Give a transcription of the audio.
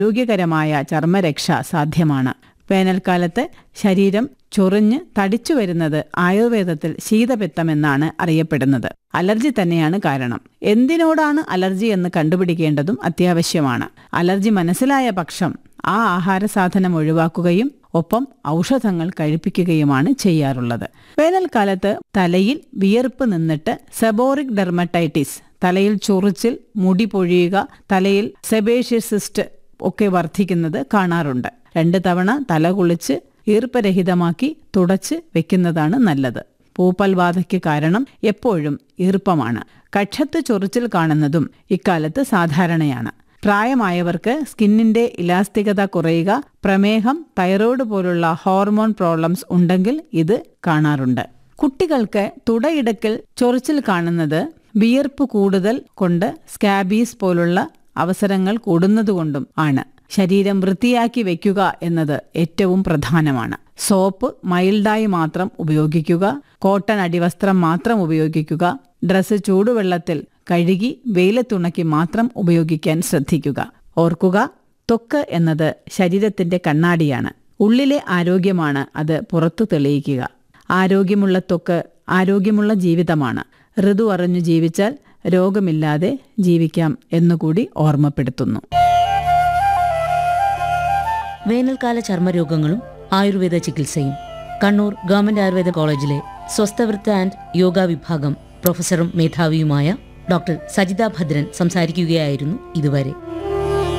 ആരോഗ്യകരമായ ചർമ്മരക്ഷ സാധ്യമാണ് വേനൽക്കാലത്ത് ശരീരം ചൊറിഞ്ഞ് തടിച്ചു വരുന്നത് ആയുർവേദത്തിൽ ശീതപിത്തമെന്നാണ് അറിയപ്പെടുന്നത് അലർജി തന്നെയാണ് കാരണം എന്തിനോടാണ് അലർജി എന്ന് കണ്ടുപിടിക്കേണ്ടതും അത്യാവശ്യമാണ് അലർജി മനസ്സിലായ പക്ഷം ആ ആഹാര സാധനം ഒഴിവാക്കുകയും ഒപ്പം ഔഷധങ്ങൾ കഴിപ്പിക്കുകയുമാണ് ചെയ്യാറുള്ളത് വേനൽക്കാലത്ത് തലയിൽ വിയർപ്പ് നിന്നിട്ട് സെബോറിക് ഡെർമറ്റൈറ്റിസ് തലയിൽ ചൊറിച്ചിൽ മുടി പൊഴിയുക തലയിൽ സെബേഷ്യസിസ്റ്റ് ഒക്കെ വർദ്ധിക്കുന്നത് കാണാറുണ്ട് രണ്ട് തവണ തല കുളിച്ച് ഈർപ്പരഹിതമാക്കി തുടച്ച് വെക്കുന്നതാണ് നല്ലത് പൂപ്പൽ ബാധയ്ക്ക് കാരണം എപ്പോഴും ഈർപ്പമാണ് കക്ഷത്ത് ചൊറിച്ചിൽ കാണുന്നതും ഇക്കാലത്ത് സാധാരണയാണ് പ്രായമായവർക്ക് സ്കിന്നിന്റെ ഇലാസ്തികത കുറയുക പ്രമേഹം തൈറോയ്ഡ് പോലുള്ള ഹോർമോൺ പ്രോബ്ലംസ് ഉണ്ടെങ്കിൽ ഇത് കാണാറുണ്ട് കുട്ടികൾക്ക് തുടയിടക്കിൽ ചൊറിച്ചിൽ കാണുന്നത് വിയർപ്പ് കൂടുതൽ കൊണ്ട് സ്കാബീസ് പോലുള്ള അവസരങ്ങൾ കൂടുന്നതുകൊണ്ടും ആണ് ശരീരം വൃത്തിയാക്കി വെക്കുക എന്നത് ഏറ്റവും പ്രധാനമാണ് സോപ്പ് മൈൽഡായി മാത്രം ഉപയോഗിക്കുക കോട്ടൺ അടിവസ്ത്രം മാത്രം ഉപയോഗിക്കുക ഡ്രസ്സ് ചൂടുവെള്ളത്തിൽ കഴുകി വെയിലത്തുണക്കി മാത്രം ഉപയോഗിക്കാൻ ശ്രദ്ധിക്കുക ഓർക്കുക ത്വക്ക് എന്നത് ശരീരത്തിന്റെ കണ്ണാടിയാണ് ഉള്ളിലെ ആരോഗ്യമാണ് അത് പുറത്തു തെളിയിക്കുക ആരോഗ്യമുള്ള ത്വക്ക് ആരോഗ്യമുള്ള ജീവിതമാണ് ഋതു അറിഞ്ഞു ജീവിച്ചാൽ രോഗമില്ലാതെ ജീവിക്കാം എന്നുകൂടി ഓർമ്മപ്പെടുത്തുന്നു വേനൽക്കാല ചർമ്മരോഗങ്ങളും ആയുർവേദ ചികിത്സയും കണ്ണൂർ ഗവൺമെന്റ് ആയുർവേദ കോളേജിലെ സ്വസ്ഥവൃത്ത ആൻഡ് യോഗ വിഭാഗം പ്രൊഫസറും മേധാവിയുമായ ഡോക്ടർ സജിത ഭദ്രൻ സംസാരിക്കുകയായിരുന്നു ഇതുവരെ